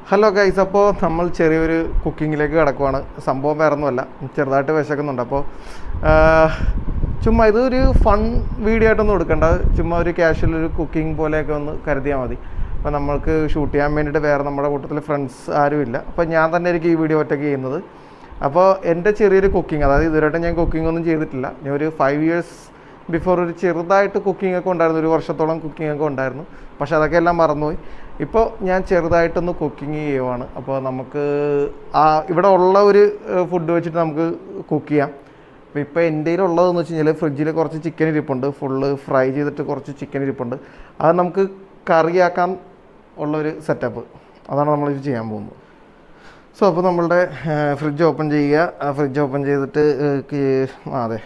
Hello guys അപ്പോൾ നമ്മൾ ചെറിയൊരു കുക്കിങ്ങിലേക്ക് കിടക്കുവാണ് സംഭവം വേറെ ഒന്നുമല്ല ചെറുതായിട്ട് വിശക്കുന്നുണ്ട് അപ്പോൾ ചുമ്മാ ഇതൊരു ഫൺ വീഡിയോ ആയിട്ടൊന്നും എടുക്കണ്ട ചുമ്മാ ഒരു ക്യാഷ്വൽ ഒരു കുക്കിംഗ് പോലെയൊക്കെ ഒന്ന് കരുതിയാൽ മതി അപ്പോൾ നമ്മൾക്ക് ഷൂട്ട് ചെയ്യാൻ വേണ്ടിയിട്ട് വേറെ നമ്മുടെ കൂട്ടത്തിൽ ഫ്രണ്ട്സ് ആരുമില്ല അപ്പോൾ ഞാൻ തന്നെ ആയിരിക്കും ഈ വീഡിയോ ഒറ്റയ്ക്ക് ചെയ്യുന്നത് അപ്പോൾ എൻ്റെ ചെറിയൊരു കുക്കിംഗ് അതായത് ഇതുവരെയായിട്ട് ഞാൻ കുക്കിംഗ് ഒന്നും ചെയ്തിട്ടില്ല ഞാൻ ഒരു ഫൈവ് ഇയേഴ്സ് ബിഫോർ ഒരു ചെറുതായിട്ട് കുക്കിംഗ് ഒക്കെ ഉണ്ടായിരുന്നു ഒരു വർഷത്തോളം കുക്കിംഗ് ഒക്കെ ഉണ്ടായിരുന്നു പക്ഷെ അതൊക്കെ എല്ലാം മറന്നുപോയി ഇപ്പോൾ ഞാൻ ചെറുതായിട്ടൊന്ന് കുക്കിംഗ് ചെയ്യുവാണ് അപ്പോൾ നമുക്ക് ആ ഇവിടെ ഉള്ള ഒരു ഫുഡ് വെച്ചിട്ട് നമുക്ക് കുക്ക് ചെയ്യാം അപ്പോൾ ഇപ്പോൾ എൻ്റെ ഉള്ളതെന്ന് വെച്ച് കഴിഞ്ഞാൽ ഫ്രിഡ്ജിൽ കുറച്ച് ചിക്കൻ ഇരിപ്പുണ്ട് ഫുള്ള് ഫ്രൈ ചെയ്തിട്ട് കുറച്ച് ചിക്കൻ ഇരിപ്പുണ്ട് അത് നമുക്ക് കറിയാക്കാൻ ഉള്ളൊരു സെറ്റപ്പ് അതാണ് നമ്മളിത് ചെയ്യാൻ പോകുന്നത് സോ അപ്പോൾ നമ്മളുടെ ഫ്രിഡ്ജ് ഓപ്പൺ ചെയ്യുക ഫ്രിഡ്ജ് ഓപ്പൺ ചെയ്തിട്ട് ഏഹ്, കി- ആ അതെ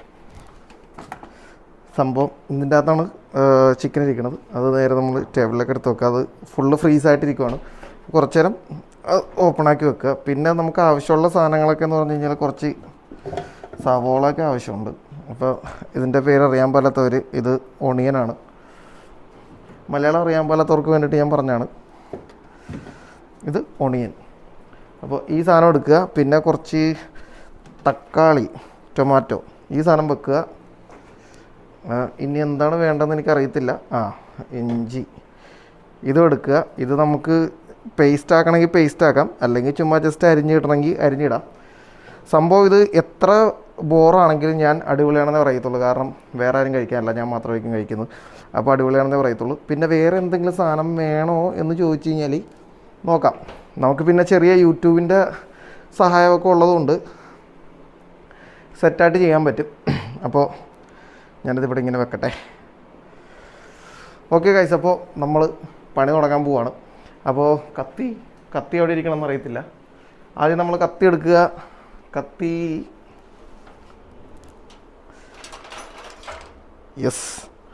സംഭവം ഇതിൻ്റെ അകത്താണ് ചിക്കൻ ഇരിക്കുന്നത് അത് നേരെ നമ്മൾ ടേബിളിലൊക്കെ എടുത്ത് വെക്കുക അത് ഫുള്ള് ഫ്രീസ് ആയിട്ടിരിക്കുവാണ് കുറച്ച് നേരം ഓപ്പൺ ആക്കി വെക്കുക പിന്നെ നമുക്ക് ആവശ്യമുള്ള സാധനങ്ങളൊക്കെ എന്ന് പറഞ്ഞു കഴിഞ്ഞാൽ കുറച്ച് സവോളൊക്കെ ആവശ്യമുണ്ട് അപ്പോൾ ഇതിൻ്റെ പേര് അറിയാൻ പാലാത്തവർ ഇത് ഓണിയനാണ് മലയാളം അറിയാൻ പാലാത്തവർക്ക് വേണ്ടിയിട്ട് ഞാൻ പറഞ്ഞാണ് ഇത് ഓണിയൻ അപ്പോൾ ഈ സാധനം എടുക്കുക പിന്നെ കുറച്ച് തക്കാളി ടൊമാറ്റോ ഈ സാധനം വെക്കുക ആ, ഇനി എന്താണ് വേണ്ടതെന്ന് എനിക്കറിയത്തില്ല ആ ഇഞ്ചി ഇതും എടുക്കുക ഇത് നമുക്ക് പേസ്റ്റ് ആക്കണമെങ്കിൽ പേസ്റ്റ് ആക്കാം അല്ലെങ്കിൽ ചുമ്മാ ജസ്റ്റ് അരിഞ്ഞിടണമെങ്കിൽ അരിഞ്ഞിടാം സംഭവം ഇത് എത്ര ബോറാണെങ്കിലും ഞാൻ അടിപൊളിയാണെന്നേ പറയത്തുള്ളൂ കാരണം വേറെ ആരും കഴിക്കാനില്ല ഞാൻ മാത്രമായിരിക്കും കഴിക്കുന്നത് അപ്പോൾ അടിപൊളിയാണെന്നേ പറയത്തുള്ളൂ പിന്നെ വേറെ എന്തെങ്കിലും സാധനം വേണോ എന്ന് ചോദിച്ചു കഴിഞ്ഞാൽ നോക്കാം നമുക്ക് പിന്നെ ചെറിയ യൂട്യൂബിൻ്റെ സഹായമൊക്കെ ഉള്ളതുകൊണ്ട് സെറ്റായിട്ട് ചെയ്യാൻ പറ്റും അപ്പോൾ ഞാനിതിവിടെ ഇങ്ങനെ വെക്കട്ടെ ഓക്കെ കൈസ് അപ്പോൾ നമ്മൾ പണി തുടങ്ങാൻ പോവാണ് അപ്പോൾ കത്തി കത്തി എവിടെ ഇരിക്കണം എന്നറിയത്തില്ല ആദ്യം നമ്മൾ കത്തി എടുക്കുക കത്തി യെസ്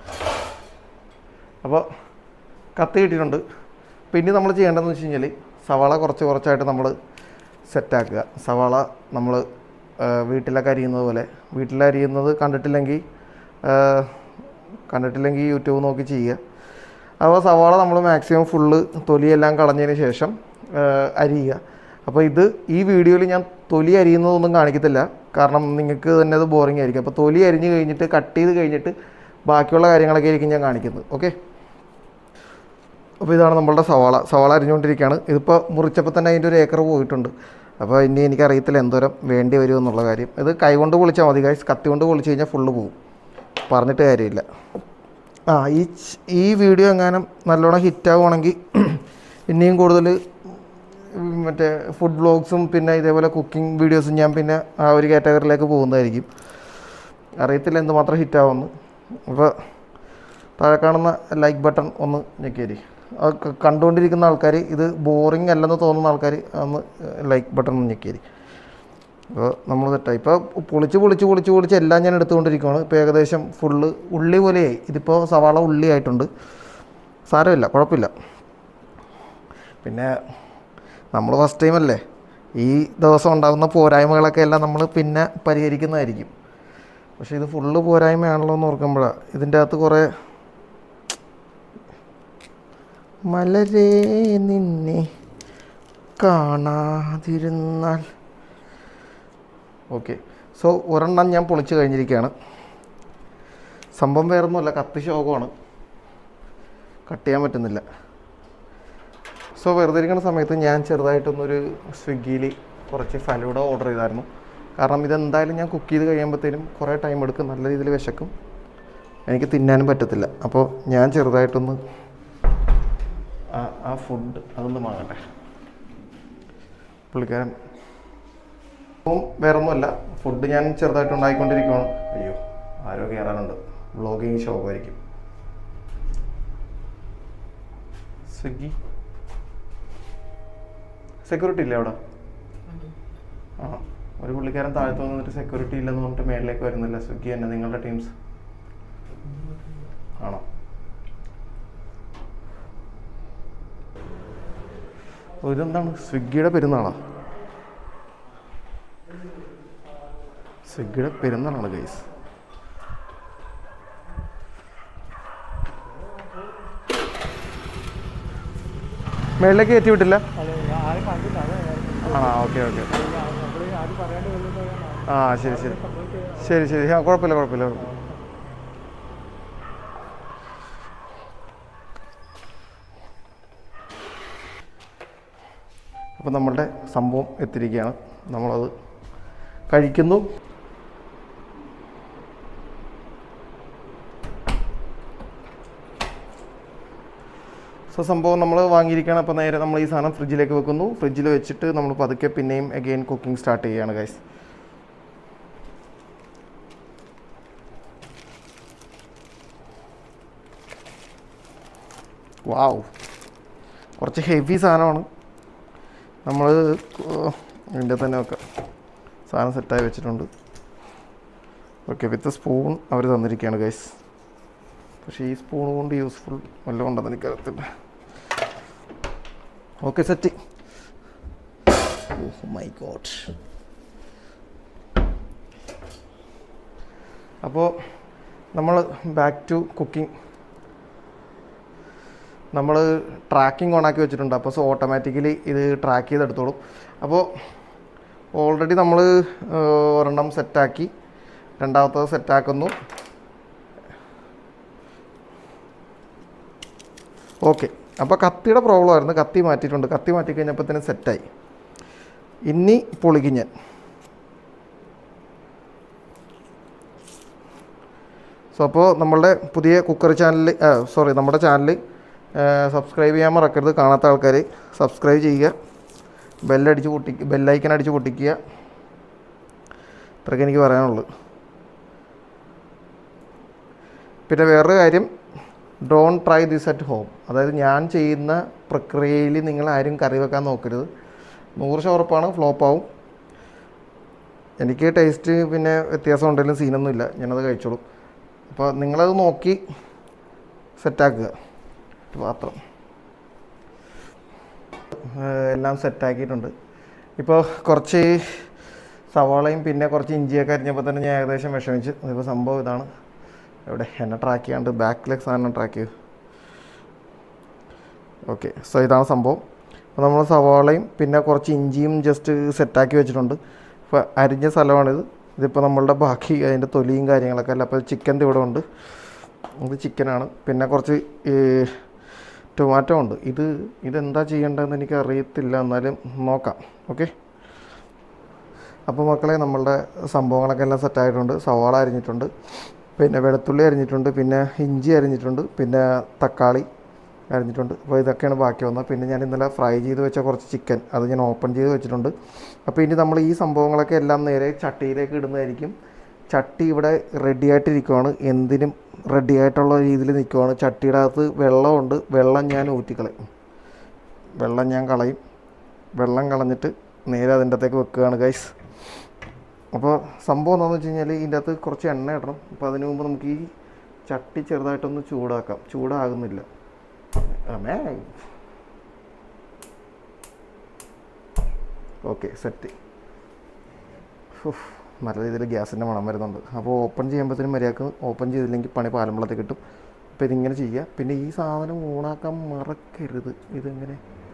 അപ്പോൾ കത്തി കിട്ടിയിട്ടുണ്ട് പിന്നെ നമ്മൾ ചെയ്യേണ്ടതെന്ന് വെച്ച് കഴിഞ്ഞാൽ സവാള കുറച്ച് കുറച്ചായിട്ട് നമ്മൾ സെറ്റാക്കുക സവാള നമ്മൾ വീട്ടിലൊക്കെ അരിയുന്നത് പോലെ വീട്ടിൽ അരിയുന്നത് കണ്ടിട്ടില്ലെങ്കിൽ ആ, കണ്ടിട്ടില്ലെങ്കിൽ യൂട്യൂബ് നോക്കി ചെയ്യുക അപ്പോൾ സവാള നമ്മൾ മാക്സിമം ഫുള്ള് തൊലിയെല്ലാം കളഞ്ഞതിന് ശേഷം ആ, അരിയുക അപ്പോൾ ഇത് ഈ വീഡിയോയിൽ ഞാൻ തൊലി അരിയുന്നതൊന്നും കാണിക്കത്തില്ല കാരണം നിങ്ങൾക്ക് തന്നെ അത് ബോറിംഗ് ആയിരിക്കും അപ്പോൾ തൊലി അരിഞ്ഞ് കഴിഞ്ഞിട്ട് കട്ട് ചെയ്ത് കഴിഞ്ഞിട്ട് ബാക്കിയുള്ള കാര്യങ്ങളൊക്കെ ആയിരിക്കും ഞാൻ കാണിക്കുന്നത് ഓക്കെ അപ്പോൾ ഇതാണ് നമ്മളുടെ സവാള സവാള അരിഞ്ഞുകൊണ്ടിരിക്കുകയാണ് ഇതിപ്പോൾ മുറിച്ചപ്പോൾ തന്നെ അതിൻ്റെ ഒരു ഏക്കർ പോയിട്ടുണ്ട് അപ്പോൾ ഇനി എനിക്കറിയത്തില്ല എന്തോരം വേണ്ടി വരും എന്നുള്ള കാര്യം ഇത് കൈകൊണ്ട് പൊളിച്ചാൽ മതി ഗൈസ് കത്തി കൊണ്ട് പൊളിച്ച് കഴിഞ്ഞാൽ ഫുള്ള് പോകും പറഞ്ഞിട്ട് കാര്യമില്ല ആ ഈ ച്- ഈ വീഡിയോ എങ്ങാനും നല്ലോണം ഹിറ്റാവുകയാണെങ്കിൽ ഇനിയും കൂടുതൽ മറ്റേ ഫുഡ് വ്ളോഗ്സും പിന്നെ ഇതേപോലെ കുക്കിംഗ് വീഡിയോസും ഞാൻ പിന്നെ ആ ഒരു കാറ്റഗറിയിലേക്ക് പോകുന്നതായിരിക്കും അറിയത്തില്ല എന്തുമാത്രം ഹിറ്റാവുമെന്ന് അപ്പോൾ താഴെ കാണുന്ന ലൈക്ക് ബട്ടൺ ഒന്ന് ഞെക്കിയേരി അത് ക- കണ്ടുകൊണ്ടിരിക്കുന്ന ആൾക്കാർ ഇത് ബോറിംഗ് അല്ലെന്ന് തോന്നുന്ന ആൾക്കാർ ഒന്ന് ലൈക്ക് ബട്ടൺ ഒന്ന് ഞെക്കിയേരി അപ്പോൾ നമ്മൾ തെറ്റായി ഇപ്പോൾ പൊളിച്ച് പൊളിച്ച് പൊളിച്ച് പൊളിച്ച് എല്ലാം ഞാൻ എടുത്തുകൊണ്ടിരിക്കുകയാണ് ഇപ്പോൾ ഏകദേശം ഫുള്ള് ഉള്ളി പോലെയായി ഇതിപ്പോൾ സവാള ഉള്ളി ആയിട്ടുണ്ട് സാരമില്ല കുഴപ്പമില്ല പിന്നെ നമ്മൾ ഫസ്റ്റ് ടൈം അല്ലേ ഈ ദിവസം ഉണ്ടാകുന്ന പോരായ്മകളൊക്കെ എല്ലാം നമ്മൾ പിന്നെ പരിഹരിക്കുന്നതായിരിക്കും പക്ഷേ ഇത് ഫുള്ള് പോരായ്മയാണല്ലോ എന്ന് ഓർക്കുമ്പോഴാണ് ഇതിൻ്റെ അകത്ത് കുറേ മലരേ നിന്നെ കാണാതിരുന്നാൽ ഓക്കെ സോ ഒരെണ്ണം ഞാൻ പൊളിച്ച് കഴിഞ്ഞിരിക്കുകയാണ് സംഭവം വേറൊന്നുമല്ല കത്തി ശോകമാണ് കട്ട് ചെയ്യാൻ പറ്റുന്നില്ല സോ വെറുതെ ഇരിക്കുന്ന സമയത്ത് ഞാൻ ചെറുതായിട്ടൊന്നൊരു സ്വിഗ്ഗിയിൽ കുറച്ച് ഫലൂഡ ഓർഡർ ചെയ്തായിരുന്നു കാരണം ഇതെന്തായാലും ഞാൻ കുക്ക് ചെയ്ത് കഴിയുമ്പോഴത്തേനും കുറേ ടൈം എടുക്കും നല്ല രീതിയിൽ വിശക്കും എനിക്ക് തിന്നാനും പറ്റത്തില്ല അപ്പോൾ ഞാൻ ചെറുതായിട്ടൊന്ന് ആ- ആ ഫുഡ് അതൊന്ന് വാങ്ങട്ടെ പുള്ളിക്കാരൻ അപ്പം വേറെ ഒന്നുമല്ല ഫുഡ് ഞാൻ ചെറുതായിട്ട് ഉണ്ടാക്കിക്കൊണ്ടിരിക്കുകയാണ് അയ്യോ ആരോ കയറാനുണ്ട് വ്ളോഗിങ് ഷോപ്പായിരിക്കും സ്വിഗ്ഗി സെക്യൂരിറ്റി ഇല്ലേ അവിടെ ആ ഒരു പുള്ളിക്കാരൻ താഴത്ത് വന്നിട്ട് സെക്യൂരിറ്റി ഇല്ലെന്ന് പറഞ്ഞിട്ട് മേളിലേക്ക് വരുന്നില്ല സ്വിഗ്ഗി തന്നെ നിങ്ങളുടെ ടീംസ് ആണോ ഓ, ഇതെന്താണ് സ്വിഗ്ഗിയുടെ പെരുന്നാളാ സ്വിഗ്ഗിയുടെ പെരുന്നാളാണ് ഗൈസ് മേളിലേക്ക് കയറ്റി വിട്ടില്ല അതെ ആരും കണ്ടില്ല അതായത് ആ ഓക്കെ ഓക്കെ നമ്മൾ ആരും പറയാണ്ട് കൊല്ലുന്നതാണ് ആ ശരി ശരി ശരി ശരി ആ കുഴപ്പമില്ല കുഴപ്പമില്ല അപ്പോൾ നമ്മളുടെ സംഭവം എത്തിയിരിക്കുകയാണ് നമ്മളത് കഴിക്കുന്നു സോ സംഭവം നമ്മൾ വാങ്ങിയിരിക്കുകയാണ് അപ്പോൾ നേരെ നമ്മൾ ഈ സാധനം ഫ്രിഡ്ജിലേക്ക് വെക്കുന്നു ഫ്രിഡ്ജിൽ വെച്ചിട്ട് നമ്മൾ പതുക്കെ പിന്നെയും അഗെയിൻ കുക്കിംഗ് സ്റ്റാർട്ട് ചെയ്യുകയാണ് ഗൈസ് വാവ് കുറച്ച് ഹെവി സാധനമാണ് നമ്മൾ ഇതിൻ്റെ തന്നെ വെക്കാം സാധനം സെറ്റായി വെച്ചിട്ടുണ്ട് ഓക്കെ വിത്ത് സ്പൂൺ അവർ തന്നിരിക്കുകയാണ് ഗൈസ് പക്ഷേ ഈ സ്പൂൺ കൊണ്ട് യൂസ്ഫുൾ വല്ലതും ഉണ്ടെന്ന് എനിക്കറിയത്തില്ല okay set oh my god അപ്പോൾ നമ്മൾ ബാക്ക് ടു കുക്കിംഗ് നമ്മൾ ട്രാക്കിംഗ് ഓണാക്കി വെച്ചിട്ടുണ്ട് അപ്പോൾ സോ ഓട്ടോമാറ്റിക്കലി ഇത് ട്രാക്ക് ചെയ്തെടുത്തോളും അപ്പോൾ ഓൾറെഡി നമ്മൾ ഒരെണ്ണം സെറ്റാക്കി രണ്ടാമത്തത് സെറ്റാക്കുന്നു ഓക്കെ അപ്പോൾ കത്തിയുടെ പ്രോബ്ലം ആയിരുന്നു കത്തി മാറ്റിയിട്ടുണ്ട് കത്തി മാറ്റി കഴിഞ്ഞപ്പോൾ തന്നെ സെറ്റായി ഇനി പൊളിക്കും ഞാൻ സോ അപ്പോൾ നമ്മളുടെ പുതിയ കുക്കർ ചാനൽ സോറി നമ്മുടെ ചാനൽ സബ്സ്ക്രൈബ് ചെയ്യാൻ മറക്കരുത് കാണാത്ത ആൾക്കാർ സബ്സ്ക്രൈബ് ചെയ്യുക ബെല്ലടിച്ച് പൊട്ടിക്കുക ബെല്ലൈക്കൻ അടിച്ച് പൊട്ടിക്കുക ഇത്രയൊക്കെ എനിക്ക് പറയാനുള്ളൂ പിന്നെ വേറൊരു കാര്യം don't try this at home അതായത് ഞാൻ ചെയ്യുന്ന പ്രക്രിയയിൽ നിങ്ങൾ ആരും കറി വെക്കാൻ നോക്കരുത് നൂറ് ശതമാനം ഉറപ്പാണ് ഫ്ലോപ്പ് ആവും എനിക്ക് ടേസ്റ്റ് പിന്നെ വ്യത്യാസം ഉണ്ടെങ്കിലും സീനൊന്നുമില്ല ഞാനത് കഴിച്ചോളും അപ്പോൾ നിങ്ങളത് നോക്കി സെറ്റാക്കുക പാത്രം ഏഹ് എല്ലാം സെറ്റാക്കിയിട്ടുണ്ട് ഇപ്പോൾ കുറച്ച് സവാളയും പിന്നെ കുറച്ച് ഇഞ്ചിയൊക്കെ അരിഞ്ഞപ്പോൾ തന്നെ ഞാൻ ഏകദേശം വിഷമിച്ച് ഇപ്പോൾ സംഭവം ഇതാണ് എവിടെ എന്നെ ട്രാക്ക് ചെയ്യാണ്ട് ബാക്കിലേക്ക് സാധനം ട്രാക്ക് ചെയ്തു ഓക്കെ സോ ഇതാണ് സംഭവം അപ്പോൾ നമ്മൾ സവാളയും പിന്നെ കുറച്ച് ഇഞ്ചിയും ജസ്റ്റ് സെറ്റാക്കി വെച്ചിട്ടുണ്ട് അപ്പോൾ അരിഞ്ഞ സ്ഥലമാണിത് ഇതിപ്പോൾ നമ്മളുടെ ബാക്കി അതിൻ്റെ തൊലിയും കാര്യങ്ങളൊക്കെ അല്ല അപ്പോൾ ചിക്കൻ ഇവിടെ ഉണ്ട് ഇത് ചിക്കനാണ് പിന്നെ കുറച്ച് ഈ ടൊമാറ്റോ ഉണ്ട് ഇത് ഇതെന്താ ചെയ്യേണ്ടതെന്ന് എനിക്ക് അറിയത്തില്ല എന്നാലും നോക്കാം ഓക്കെ അപ്പോൾ മക്കളെ നമ്മളുടെ സംഭവങ്ങളൊക്കെ എല്ലാം സെറ്റായിട്ടുണ്ട് സവാള അരിഞ്ഞിട്ടുണ്ട് പിന്നെ വെളുത്തുള്ളി അരിഞ്ഞിട്ടുണ്ട് പിന്നെ ഇഞ്ചി അരിഞ്ഞിട്ടുണ്ട് പിന്നെ തക്കാളി അരിഞ്ഞിട്ടുണ്ട് അപ്പോൾ ഇതൊക്കെയാണ് ബാക്കി വന്നത് പിന്നെ ഞാൻ ഇന്നലെ ഫ്രൈ ചെയ്ത് വെച്ച കുറച്ച് ചിക്കൻ അത് ഞാൻ ഓപ്പൺ ചെയ്ത് വെച്ചിട്ടുണ്ട് അപ്പോൾ ഇനി നമ്മൾ ഈ സംഭവങ്ങളൊക്കെ എല്ലാം നേരെ ചട്ടിയിലേക്ക് ഇടുന്നതായിരിക്കും ചട്ടി ഇവിടെ റെഡി ആയിട്ടിരിക്കുവാണ് എന്തിനും റെഡി ആയിട്ടുള്ള രീതിയിൽ നിൽക്കുവാണ് ചട്ടിയുടെ അകത്ത് വെള്ളമുണ്ട് വെള്ളം ഞാൻ ഊറ്റിക്കളയും വെള്ളം ഞാൻ കളയും വെള്ളം കളഞ്ഞിട്ട് നേരെ അതിൻ്റെ അകത്തേക്ക് വെക്കുകയാണ് ഗൈസ് അപ്പോൾ സംഭവം എന്താണെന്ന് വെച്ച് കഴിഞ്ഞാൽ ഇതിൻ്റെ അകത്ത് കുറച്ച് എണ്ണ ഇടണം അപ്പോൾ അതിന് മുമ്പ് നമുക്ക് ഈ ചട്ടി ചെറുതായിട്ടൊന്ന് ചൂടാക്കാം ചൂടാകുന്നില്ല ആമേ ഓക്കെ സെറ്റ് ഉഫ്, നല്ല രീതിയിൽ ഗ്യാസിൻ്റെ മണം വരുന്നുണ്ട് അപ്പോൾ ഓപ്പൺ ചെയ്യുമ്പോഴത്തേനും മര്യാദക്ക് ഓപ്പൺ ചെയ്തില്ലെങ്കിൽ പണി പാലമ്പളത്തിൽ കിട്ടും അപ്പോൾ ഇതിങ്ങനെ ചെയ്യുക പിന്നെ ഈ സാധനം ഓണാക്കാൻ മറക്കരുത് ഇതെങ്ങനെ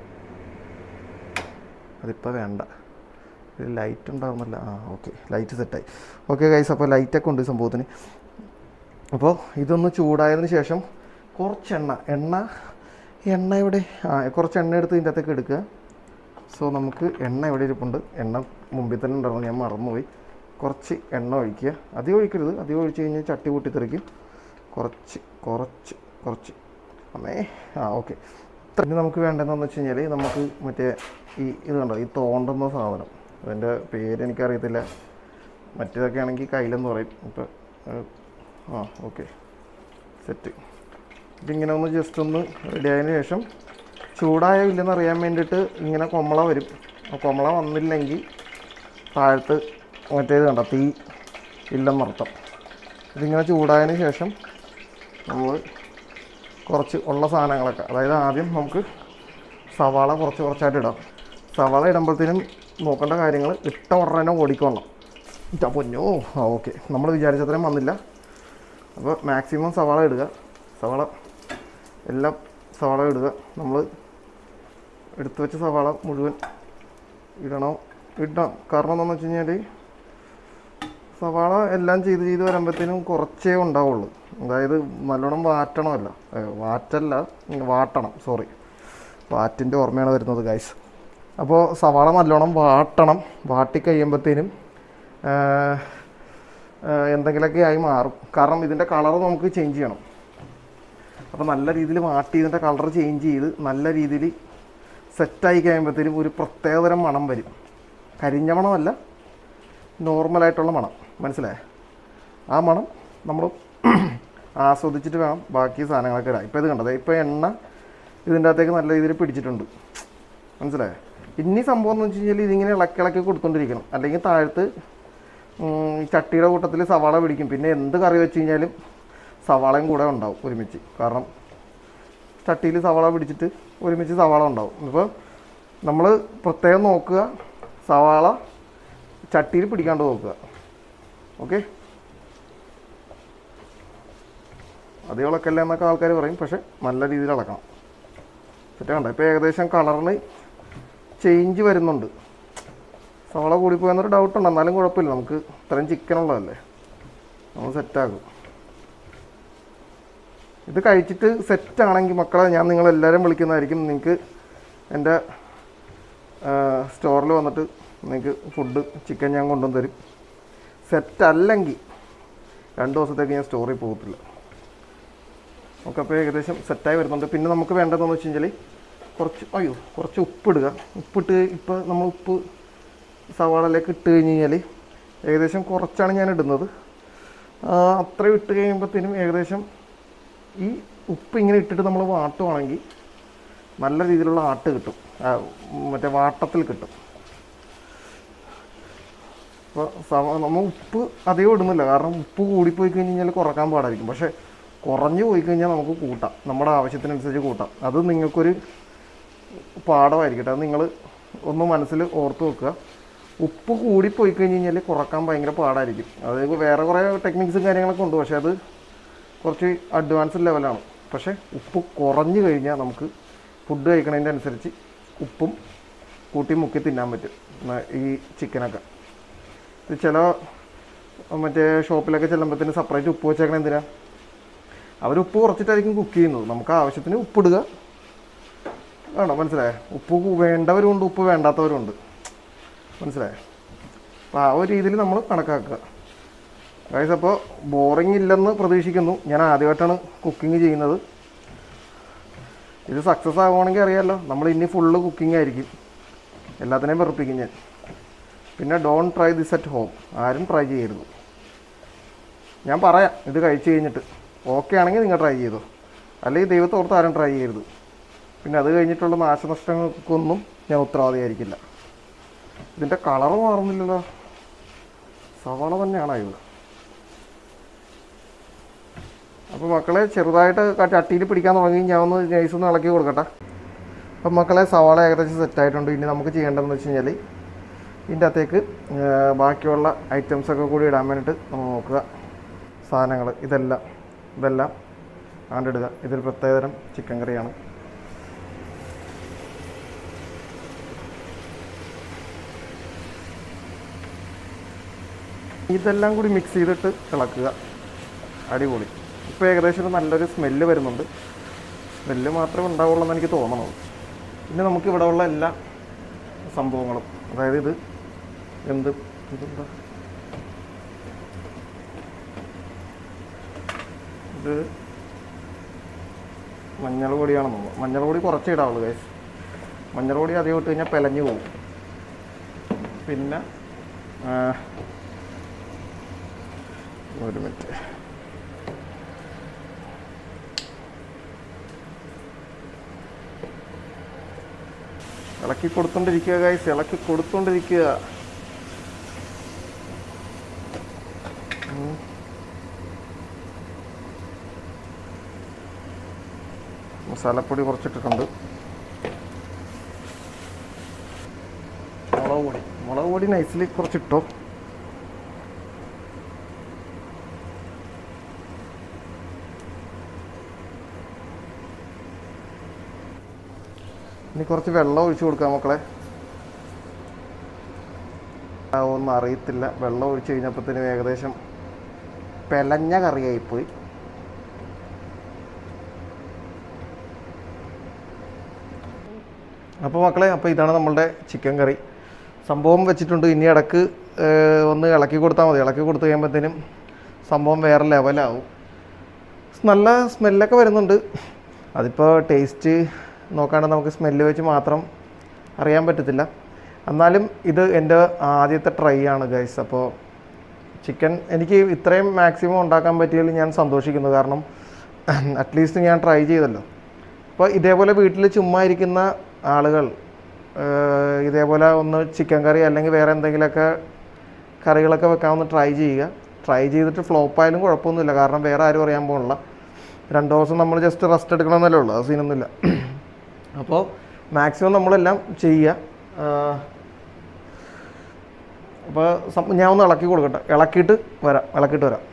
അതിപ്പോൾ വേണ്ട ഇത് ലൈറ്റ് ഉണ്ടാകുന്നില്ല ആ ഓക്കെ ലൈറ്റ് സെറ്റായി ഓക്കെ ഗൈസ് അപ്പോൾ ലൈറ്റൊക്കെ ഉണ്ട് ഈ സംഭവത്തിന് അപ്പോൾ ഇതൊന്ന് ചൂടായതിന് ശേഷം കുറച്ച് എണ്ണ എണ്ണ എണ്ണ ഇവിടെ ആ കുറച്ച് എണ്ണ എടുത്ത് ഇതിൻ്റെ അകത്തേക്ക് എടുക്കുക സോ നമുക്ക് എണ്ണ ഇവിടെ ഇരിപ്പുണ്ട് എണ്ണ മുമ്പിൽ തന്നെ ഉണ്ടായിരുന്നു ഞാൻ മറന്നുപോയി കുറച്ച് എണ്ണ ഒഴിക്കുക അധികം ഒഴിക്കരുത് അധികം ഒഴിച്ച് കഴിഞ്ഞാൽ ചട്ടി പൊട്ടിത്തെറിക്കും കുറച്ച് കുറച്ച് കുറച്ച് അമ്മേ ആ ഓക്കെ ഇനി നമുക്ക് വേണ്ടതെന്ന് വെച്ച് കഴിഞ്ഞാൽ നമുക്ക് മറ്റേ ഈ ഇത് കണ്ടോ ഈ തോണ്ടുന്ന സാധനം അതിൻ്റെ പേര് എനിക്കറിയത്തില്ല മറ്റേതൊക്കെ ആണെങ്കിൽ കയ്യിലെന്ന് പറയും ഇപ്പം ആ ഓക്കെ സെറ്റ് ഇതിങ്ങനെ ഒന്ന് ജസ്റ്റ് ഒന്ന് റെഡി ആയതിനു ശേഷം ചൂടായോ ഇല്ലെന്ന് അറിയാൻ വേണ്ടിയിട്ട് ഇങ്ങനെ കൊമള വരും ആ കൊമള വന്നില്ലെങ്കിൽ താഴത്ത് മറ്റേത് കണ്ട തീ ഇല്ലെന്നർത്ഥം ഇതിങ്ങനെ ചൂടായതിന് ശേഷം നമ്മൾ കുറച്ച് ഉള്ള സാധനങ്ങളൊക്കെ അതായത് ആദ്യം നമുക്ക് സവാള കുറച്ച് കുറച്ചായിട്ട് ഇടാം സവാള ഇടുമ്പോഴത്തേനും നോക്കേണ്ട കാര്യങ്ങൾ ഇട്ട ഉടനെ തന്നെ ഓടിക്കൊള്ളണം ഇറ്റാ പൊന്നോ ആ ഓക്കെ നമ്മൾ വിചാരിച്ചത്രയും വന്നില്ല അപ്പോൾ മാക്സിമം സവാള ഇടുക സവാള എല്ലാം സവാള ഇടുക നമ്മൾ എടുത്തു വെച്ച സവാള മുഴുവൻ ഇടണോ ഇടാം കാരണം എന്താണെന്ന് വെച്ച് കഴിഞ്ഞാൽ സവാള എല്ലാം ചെയ്ത് ചെയ്ത് വരുമ്പോഴത്തേനും കുറച്ചേ ഉണ്ടാവുള്ളൂ അതായത് നല്ലോണം വാറ്റണമല്ല ഏ, വാറ്റല്ല ഉം, വാട്ടണം സോറി വാറ്റിൻ്റെ ഓർമ്മയാണ് വരുന്നത് ഗൈസ് അപ്പോൾ സവാള നല്ലോണം വാട്ടണം വാട്ടി കഴിയുമ്പോഴത്തേനും എന്തെങ്കിലുമൊക്കെ ആയി മാറും കാരണം ഇതിൻ്റെ കളർ നമുക്ക് ചേഞ്ച് ചെയ്യണം അപ്പോൾ നല്ല രീതിയിൽ വാട്ടി ഇതിൻ്റെ കളർ ചേഞ്ച് ചെയ്ത് നല്ല രീതിയിൽ സെറ്റായി കഴിയുമ്പോഴത്തേനും ഒരു പ്രത്യേകതരം മണം വരും കരിഞ്ഞ മണമല്ല നോർമലായിട്ടുള്ള മണം മനസ്സിലായേ ആ മണം നമ്മൾ ആസ്വദിച്ചിട്ട് വേണം ബാക്കി സാധനങ്ങളൊക്കെ ഇടാൻ ഇപ്പോൾ ഇത് കണ്ടത് ഇപ്പോൾ എണ്ണ ഇതിൻ്റെ അകത്തേക്ക് നല്ല രീതിയിൽ പിടിച്ചിട്ടുണ്ട് മനസ്സിലായേ ഇനി സംഭവം എന്ന് വെച്ച് കഴിഞ്ഞാൽ ഇതിങ്ങനെ ഇളക്കി ഇളക്കി കൊടുത്തോണ്ടിരിക്കണം അല്ലെങ്കിൽ താഴത്ത് ഉം, ചട്ടിയുടെ കൂട്ടത്തിൽ സവാള പിടിക്കും പിന്നെ എന്ത് കറി വെച്ച് കഴിഞ്ഞാലും സവാളയും കൂടെ ഉണ്ടാവും ഒരുമിച്ച് കാരണം ചട്ടിയിൽ സവാള പിടിച്ചിട്ട് ഒരുമിച്ച് സവാള ഉണ്ടാവും ഇപ്പോൾ നമ്മൾ പ്രത്യേകം നോക്കുക സവാള ചട്ടിയിൽ പിടിക്കാണ്ട് നോക്കുക ഓക്കെ അത് ഇളക്കല്ല എന്നൊക്കെ ആൾക്കാർ പറയും പക്ഷെ നല്ല രീതിയിൽ ഇളക്കണം സെറ്റ് കണ്ട ഇപ്പോൾ ഏകദേശം കളറിന് ചേഞ്ച് വരുന്നുണ്ട് സവാള കൂടിപ്പോയെന്നൊരു ഡൗട്ട് ഉണ്ട് എന്നാലും കുഴപ്പമില്ല നമുക്ക് ഇത്രയും ചിക്കൻ ഉള്ളതല്ലേ നമ്മൾ സെറ്റാക്കും ഇത് കഴിച്ചിട്ട് സെറ്റ് ആണെങ്കിൽ മക്കളെ ഞാൻ നിങ്ങളെല്ലാവരും വിളിക്കുന്നതായിരിക്കും നിങ്ങൾക്ക് എൻ്റെ സ്റ്റോറിൽ വന്നിട്ട് നിങ്ങൾക്ക് ഫുഡ് ചിക്കൻ ഞാൻ കൊണ്ടുവന്ന് തരും സെറ്റ് അല്ലെങ്കിൽ രണ്ട് ദിവസത്തേക്ക് ഞാൻ സ്റ്റോറിൽ പോകത്തില്ല നമുക്ക് അപ്പോൾ ഏകദേശം സെറ്റായി വരുന്നുണ്ട് പിന്നെ നമുക്ക് വേണ്ടതെന്ന് വെച്ച് കഴിഞ്ഞാൽ കുറച്ച് അയ്യോ കുറച്ച് ഉപ്പിടുക ഉപ്പിട്ട് ഇപ്പോൾ നമ്മൾ ഉപ്പ് സവാളയിലേക്ക് ഇട്ട് കഴിഞ്ഞ് കഴിഞ്ഞാൽ ഏകദേശം കുറച്ചാണ് ഞാൻ ഇടുന്നത് ആ, അത്രയും ഇട്ട് കഴിയുമ്പോഴത്തേനും ഏകദേശം ഈ ഉപ്പ് ഇങ്ങനെ ഇട്ടിട്ട് നമ്മൾ വാട്ടുവാണെങ്കിൽ നല്ല രീതിയിലുള്ള ആട്ട് കിട്ടും ആ, മറ്റേ വാട്ടത്തിൽ കിട്ടും അപ്പോൾ സമ നമ്മൾ ഉപ്പ് അധികം ഇടുന്നില്ല കാരണം ഉപ്പ് കൂടിപ്പോയി കഴിഞ്ഞ് കഴിഞ്ഞാൽ കുറക്കാൻ പാടായിരിക്കും പക്ഷേ കുറഞ്ഞു പോയി കഴിഞ്ഞാൽ നമുക്ക് കൂട്ടാം നമ്മുടെ ആവശ്യത്തിനനുസരിച്ച് കൂട്ടാം അത് നിങ്ങൾക്കൊരു പാഠമായിരിക്കട്ടെ അത് നിങ്ങൾ ഒന്ന് മനസ്സിൽ ഓർത്ത് വെക്കുക ഉപ്പ് കൂടിപ്പോയി കഴിഞ്ഞ് കഴിഞ്ഞാൽ കുറക്കാൻ ഭയങ്കര പാടായിരിക്കും അത് വേറെ കുറേ ടെക്നിക്സും കാര്യങ്ങളൊക്കെ ഉണ്ട് പക്ഷേ അത് കുറച്ച് അഡ്വാൻസ് ലെവലാണ് പക്ഷേ ഉപ്പ് കുറഞ്ഞു കഴിഞ്ഞാൽ നമുക്ക് ഫുഡ് കഴിക്കണതിൻ്റെ അനുസരിച്ച് ഉപ്പും കൂട്ടി മുക്കി തിന്നാൻ പറ്റും ന- ഈ ചിക്കനൊക്കെ ഇത് ചില മറ്റേ ഷോപ്പിലൊക്കെ ചെല്ലുമ്പോഴത്തേന് സെപ്പറേറ്റ് ഉപ്പ് വെച്ചേക്കണ എന്തിനാ അവർ ഉപ്പ് കുറച്ചിട്ടായിരിക്കും കുക്ക് ചെയ്യുന്നത് നമുക്ക് ആവശ്യത്തിന് ഉപ്പിടുക വേണോ മനസ്സിലായേ ഉപ്പ് കു- വേണ്ടവരുമുണ്ട് ഉപ്പ് വേണ്ടാത്തവരുമുണ്ട് മനസ്സിലായേ അപ്പോൾ ആ ഒരു രീതിയിൽ നമ്മൾ കണക്കാക്കുക ഗൈസ് അപ്പോൾ ബോറിംഗ് ഇല്ലെന്ന് പ്രതീക്ഷിക്കുന്നു ഞാൻ ആദ്യമായിട്ടാണ് കുക്കിംഗ് ചെയ്യുന്നത് ഇത് സക്സസ് ആകുവാണെങ്കിൽ അറിയാമല്ലോ നമ്മൾ ഇനി ഫുള്ള് കുക്കിംഗ് ആയിരിക്കും എല്ലാത്തിനെയും വെറുപ്പിക്കും ഞാൻ പിന്നെ don't try this at home ആരും ട്രൈ ചെയ്യരുത് ഞാൻ പറയാം ഇത് കഴിച്ച് കഴിഞ്ഞിട്ട് ഓക്കെ ആണെങ്കിൽ നിങ്ങൾ ട്രൈ ചെയ്തോ അല്ലെങ്കിൽ ദൈവത്തോർത്ത് ആരും ട്രൈ ചെയ്യരുത് പിന്നെ അത് കഴിഞ്ഞിട്ടുള്ള നാശനഷ്ടങ്ങൾക്കൊന്നും ഞാൻ ഉത്തരവാദിയായിരിക്കില്ല ഇതിൻ്റെ കളർ മാറുന്നില്ലല്ലോ സവാള തന്നെയാണോ ഇത് അപ്പോൾ മക്കളെ ചെറുതായിട്ട് ചട്ടിയിൽ പിടിക്കാൻ തുടങ്ങി ഞാൻ ഒന്ന് നൈസ് ഒന്ന് ഇളക്കി കൊടുക്കട്ടെ അപ്പം മക്കളെ സവാള ഏകദേശം സെറ്റായിട്ടുണ്ട് ഇനി നമുക്ക് ചെയ്യേണ്ടതെന്ന് വെച്ച് കഴിഞ്ഞാൽ ഇതിൻ്റെ അകത്തേക്ക് ആ, ബാക്കിയുള്ള ഐറ്റംസൊക്കെ കൂടി ഇടാൻ വേണ്ടിയിട്ട് നമ്മൾ നോക്കുക സാധനങ്ങൾ ഇതെല്ലാം ഇതെല്ലാം ആണ്ടിടുക ഇതൊരു പ്രത്യേകതരം ചിക്കൻ കറിയാണ് ഇതെല്ലാം കൂടി മിക്സ് ചെയ്തിട്ട് ഇളക്കുക അടിപൊളി ഇപ്പോൾ ഏകദേശം ഒരു നല്ലൊരു സ്മെല്ല് വരുന്നുണ്ട് സ്മെല്ല് മാത്രമേ ഉണ്ടാവുള്ളൂ എന്ന് എനിക്ക് തോന്നണത് പിന്നെ നമുക്ക് ഇവിടെ ഉള്ള എല്ലാ സംഭവങ്ങളും അതായത് ഇത് എന്ത് ഇതെന്താ ഇത് മഞ്ഞൾ പൊടിയാണെന്ന് തോന്നുന്നു മഞ്ഞൾ പൊടി കുറച്ചേ ഇടാവുള്ളൂ ഗൈസ് മഞ്ഞൾ പൊടി അധികം ഇട്ട് കഴിഞ്ഞാൽ പിലഞ്ഞു പോകും പിന്നെ ആ, ഒരു മിനിറ്റ് ഇളക്കി കൊടുത്തോണ്ടിരിക്കുക ഗൈസ് ഇളക്കി കൊടുത്തോണ്ടിരിക്കുക ഉം. മസാലപ്പൊടി കുറച്ചിട്ടിട്ടുണ്ട് മുളക് പൊടി മുളക് പൊടി നൈസിൽ കുറച്ചിട്ടോ ഇനി കുറച്ച് വെള്ളം ഒഴിച്ചു കൊടുക്കാം മക്കളെ ആ, ഒന്നും അറിയത്തില്ല വെള്ളം ഒഴിച്ച് കഴിഞ്ഞപ്പോഴത്തേനും ഏകദേശം പെലഞ്ഞ കറിയായിപ്പോയി അപ്പോൾ മക്കളെ അപ്പോൾ ഇതാണ് നമ്മളുടെ ചിക്കൻ കറി സംഭവം വെച്ചിട്ടുണ്ട് ഇനി ഇടക്ക് ഏഹ്, ഒന്ന് ഇളക്കി കൊടുത്താൽ മതി ഇളക്കി കൊടുത്തു കഴിയുമ്പോഴത്തേനും സംഭവം വേറെ ലെവലാവും നല്ല സ്മെല്ലൊക്കെ വരുന്നുണ്ട് അതിപ്പോൾ ടേസ്റ്റ് നോക്കാണ്ട് നമുക്ക് സ്മെല്ല് വെച്ച് മാത്രം അറിയാൻ പറ്റത്തില്ല എന്നാലും ഇത് എൻ്റെ ആദ്യത്തെ ട്രൈ ആണ് ഗൈസ് അപ്പോൾ ചിക്കൻ എനിക്ക് ഇത്രയും മാക്സിമം ഉണ്ടാക്കാൻ പറ്റിയതിൽ ഞാൻ സന്തോഷിക്കുന്നു കാരണം അറ്റ്ലീസ്റ്റ് ഞാൻ ട്രൈ ചെയ്തല്ലോ അപ്പോൾ ഇതേപോലെ വീട്ടിൽ ചുമ്മാ ഇരിക്കുന്ന ആളുകൾ ഏഹ്, ഇതേപോലെ ഒന്ന് ചിക്കൻ കറി അല്ലെങ്കിൽ വേറെ എന്തെങ്കിലുമൊക്കെ കറികളൊക്കെ വെക്കാൻ ഒന്ന് ട്രൈ ചെയ്യുക ട്രൈ ചെയ്തിട്ട് ഫ്ലോപ്പ് ആയാലും കുഴപ്പമൊന്നുമില്ല കാരണം വേറെ ആരും അറിയാൻ പോകണില്ല രണ്ട് ദിവസം നമ്മൾ ജസ്റ്റ് റെസ്റ്റ് എടുക്കണമെന്നല്ലേ ഉള്ളൂ അത് സീനൊന്നുമില്ല അപ്പോൾ മാക്സിമം നമ്മളെല്ലാം ചെയ്യുക ആഹ്, അപ്പോൾ സം- ഞാൻ ഒന്ന് ഇളക്കി കൊടുക്കട്ടെ ഇളക്കിയിട്ട് വരാം ഇളക്കിയിട്ട് വരാം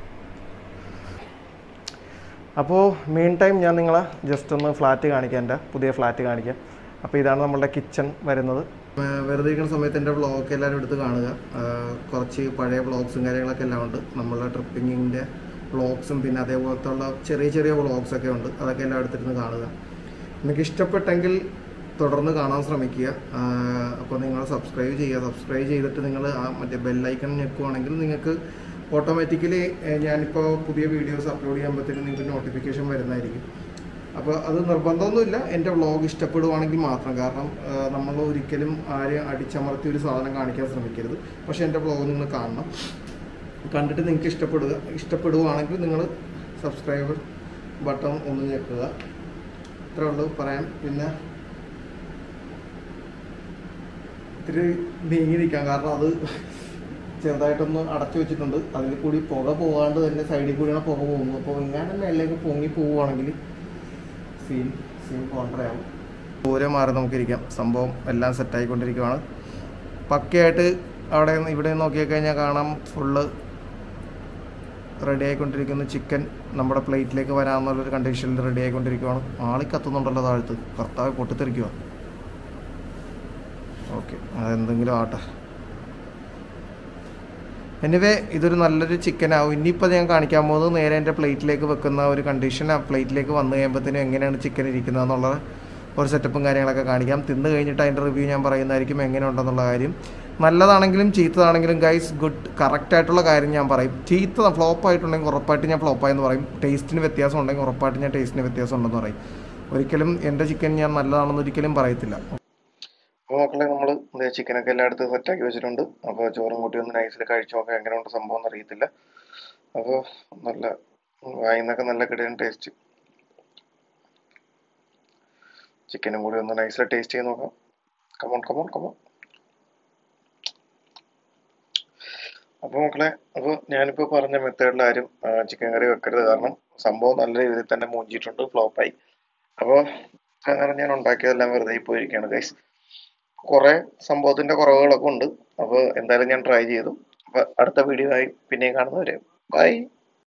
അപ്പോൾ മെയിൻ ടൈം ഞാൻ നിങ്ങളെ ജസ്റ്റ് ഒന്ന് ഫ്ലാറ്റ് കാണിക്കാം എൻ്റെ പുതിയ ഫ്ലാറ്റ് കാണിക്കാം അപ്പോൾ ഇതാണ് നമ്മളുടെ കിച്ചൺ വരുന്നത് വെറുതെ ഇരിക്കുന്ന സമയത്ത് എൻ്റെ വ്ളോഗ് എല്ലാവരും എടുത്ത് കാണുക ആ, കുറച്ച് പഴയ വ്ളോഗ്സും കാര്യങ്ങളൊക്കെ എല്ലാം ഉണ്ട് നമ്മളുടെ ട്രിപ്പിങ്ങിൻ്റെ വ്ളോഗ്സും പിന്നെ അതേപോലത്തെ ഉള്ള ചെറിയ ചെറിയ വ്ളോഗ്സ് ഒക്കെ ഉണ്ട് അതൊക്കെ എല്ലാം എടുത്തിരുന്ന് കാണുക നിങ്ങൾക്ക് ഇഷ്ടപ്പെട്ടെങ്കിൽ തുടർന്ന് കാണാൻ ശ്രമിക്കുക അപ്പോൾ നിങ്ങൾ സബ്സ്ക്രൈബ് ചെയ്യുക സബ്സ്ക്രൈബ് ചെയ്തിട്ട് നിങ്ങൾ ആ മറ്റേ ബെല്ലൈക്കൺ ഞെക്കുവാണെങ്കിൽ നിങ്ങൾക്ക് ഓട്ടോമാറ്റിക്കലി ഞാനിപ്പോൾ പുതിയ വീഡിയോസ് അപ്ലോഡ് ചെയ്യുമ്പോഴത്തേനും നിങ്ങൾക്ക് നോട്ടിഫിക്കേഷൻ വരുന്നതായിരിക്കും അപ്പോൾ അത് നിർബന്ധമൊന്നുമില്ല എൻ്റെ വ്ളോഗ് ഇഷ്ടപ്പെടുവാണെങ്കിൽ മാത്രം കാരണം നമ്മൾ ഒരിക്കലും ആരെയും അടിച്ചമർത്തി ഒരു സാധനം കാണിക്കാൻ ശ്രമിക്കരുത് പക്ഷേ എൻ്റെ വ്ളോഗ് നിങ്ങൾ കാണണം കണ്ടിട്ട് നിങ്ങൾക്ക് ഇഷ്ടപ്പെടുക ഇഷ്ടപ്പെടുവാണെങ്കിൽ നിങ്ങൾ സബ്സ്ക്രൈബർ ബട്ടൺ ഒന്ന് ഞെക്കുക ഇത്രേ ഉള്ളൂ പറയാൻ പിന്നെ ഇത്തിരി നീങ്ങി നിൽക്കാം കാരണം അത് ചെറുതായിട്ടൊന്ന് അടച്ചു വെച്ചിട്ടുണ്ട് അതിൽ കൂടി പുക പോകാണ്ട് തന്നെ സൈഡിൽ കൂടിയാണ് പുക പോകുന്നത് അപ്പോൾ ഇങ്ങനെ മേലേക്ക് പൊങ്ങി പോവുകയാണെങ്കിൽ സീൻ സീൻ കോൺട്രയാവും ദൂരെ മാറി നമുക്കിരിക്കാം സംഭവം എല്ലാം സെറ്റായിക്കൊണ്ടിരിക്കുകയാണ് പക്കയായിട്ട് അവിടെ നിന്ന് ഇവിടെ നിന്ന് നോക്കിക്കഴിഞ്ഞാൽ കാണാം ഫുള്ള് റെഡി ആയിക്കൊണ്ടിരിക്കുന്ന ചിക്കൻ നമ്മുടെ പ്ലേറ്റിലേക്ക് വരാമെന്നുള്ളൊരു കണ്ടീഷനിൽ റെഡി ആയിക്കൊണ്ടിരിക്കുകയാണ് ആളി കത്തുന്നുണ്ടല്ലോ താഴത്ത് കർത്താവ് പൊട്ടിത്തെറിക്കുക ഓക്കെ അതെന്തെങ്കിലും ആട്ടെ എനിവേ ഇതൊരു നല്ലൊരു ചിക്കൻ ആവും ഇനിയിപ്പോൾ ഞാൻ കാണിക്കാൻ പോകുന്നത് നേരെ എൻ്റെ പ്ലേറ്റിലേക്ക് വെക്കുന്ന ഒരു കണ്ടീഷൻ ആ പ്ലേറ്റിലേക്ക് വന്നു കഴിയുമ്പോഴത്തേനും എങ്ങനെയാണ് ചിക്കൻ ഇരിക്കുന്നത് എന്നുള്ള ഒരു സെറ്റപ്പും കാര്യങ്ങളൊക്കെ കാണിക്കാം തിന്ന് കഴിഞ്ഞിട്ട് അതിൻ്റെ റിവ്യൂ ഞാൻ പറയുന്നതായിരിക്കും എങ്ങനെ ഉണ്ടെന്നുള്ള കാര്യം നല്ലതാണെങ്കിലും ചീത്തതാണെങ്കിലും ഗൈസ് ഗുഡ് കറക്റ്റ് ആയിട്ടുള്ള കാര്യം ഞാൻ പറയും ചീത്ത ഫ്ലോപ്പ് ആയിട്ടുണ്ടെങ്കിൽ ഉറപ്പായിട്ട് ഞാൻ ഫ്ലോപ്പായെന്ന് പറയും ടേസ്റ്റിന് വ്യത്യാസം ഉണ്ടെങ്കിൽ ഉറപ്പായിട്ട് ഞാൻ ടേസ്റ്റിന് വ്യത്യാസം ഉണ്ടെന്ന് പറയും ഒരിക്കലും എൻ്റെ ചിക്കൻ ഞാൻ നല്ലതാണെന്ന് ഒരിക്കലും പറയത്തില്ല അപ്പോൾ മക്കളെ നമ്മൾ ചിക്കനൊക്കെ എല്ലായിടത്തും സെറ്റാക്കി വെച്ചിട്ടുണ്ട് അപ്പോൾ ചോറും കൂട്ടി ഒന്ന് നൈസിൽ കഴിച്ചു നോക്കാം എങ്ങനെയുണ്ട് സംഭവം എന്ന് അറിയത്തില്ല അപ്പോൾ നല്ല വായിന്നൊക്കെ നല്ല കിടിയൻ ടേസ്റ്റ് ചിക്കനും കൂടി ഒന്ന് നൈസിൽ ടേസ്റ്റ് ചെയ്ത് നോക്കാം കമോൺ കമോൺ കമോൺ അപ്പോൾ മക്കളെ അപ്പോൾ ഞാനിപ്പോൾ പറഞ്ഞ മെത്തേഡിൽ ആരും ചിക്കൻ കറി വെക്കരുത് കാരണം സംഭവം നല്ല രീതിയിൽ തന്നെ മൂഞ്ചിയിട്ടുണ്ട് ഫ്ലോപ്പായി അപ്പോൾ അങ്ങനെ ഞാൻ ഉണ്ടാക്കിയതെല്ലാം വെറുതെ പോയിരിക്കുകയാണ് ഗൈസ് കുറെ സംഭവത്തിന്റെ കുറവുകളൊക്കെ ഉണ്ട് അപ്പോൾ എന്തായാലും ഞാൻ ട്രൈ ചെയ്തു അപ്പോൾ അടുത്ത വീഡിയോ ആയി പിന്നെയും കാണുന്നവരെ ബൈ